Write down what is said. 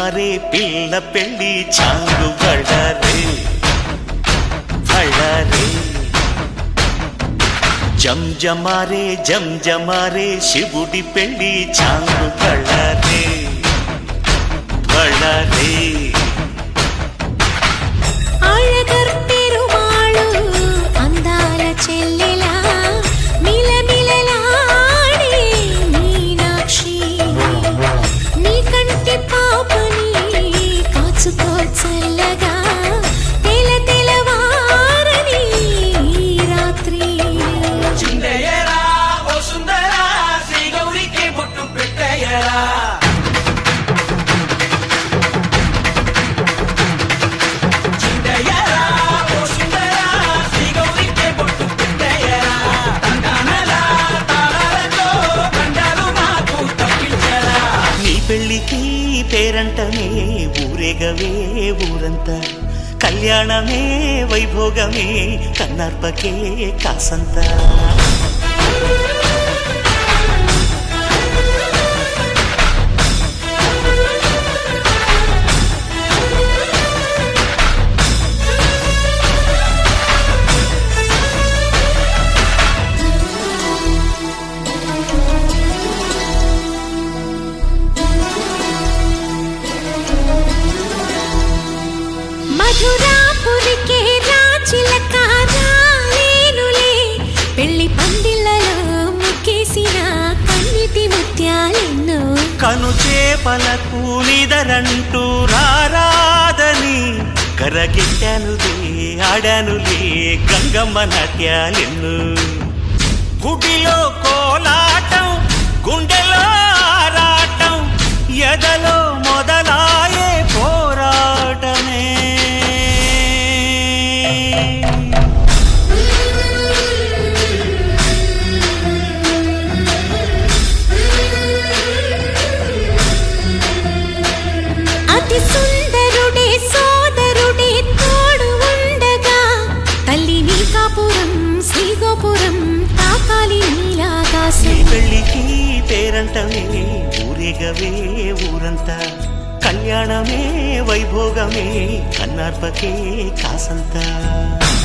మారే పిల్ల పెళ్ళి చాంగు బళ్ళారే బళ్ళారే జంజమారే జంజమారే శివుడి పెళ్ళి చాంగు బళ్ళారే బళ్ళారే అழகర్ పెరుమాళు అందాల చెల్లెలా మిలమిలలాడే మీనాక్షి నీ కంటి పాపని కాచుకో చల్లగా తెల తెలవారని ఈ రాత్రి చిందయ్యరా ఓ సుందరా శ్రీ గౌరికి బొట్టు పెట్టయ్యరా చిందయ్యరా ఓ సుందరా శ్రీ గౌరికి బొట్టు పెట్టయ్యరా తండానలా తాళాలతో కండాలు మాకు తప్పించరా నీ పెళ్ళికి పేరంటమే ఊరేగవే ఊరంతా కళ్యాణమే వైభోగమే కన్నార్పకే కాసంతా మధురాపురికే రాచిలక రాలేనులే పెళ్లి పందిళ్ళలో ముక్కేసిన కన్నిటి ముత్యాలెన్నో కను చేపలకు నిదరంటూ రారాదని కరగిట్టానులే ఆడానులే గంగమ్మ నాట్యాలెన్ను గుడిలో కోలాటం గుండెలో ఆరాటం ఎదలో మొదలాయే పోరాటమే అతి సుందరుడే సోదరుడే తోడు ఉండగా తల్లి నీ కాపురం శ్రీగోపురం తాకాలి నీ నీలాకాశం పెళ్ళికి పేరంటమే ఊరేగవే ఊరంతా కళ్యాణమే వైభోగమే కన్నార్పకే కాసంతా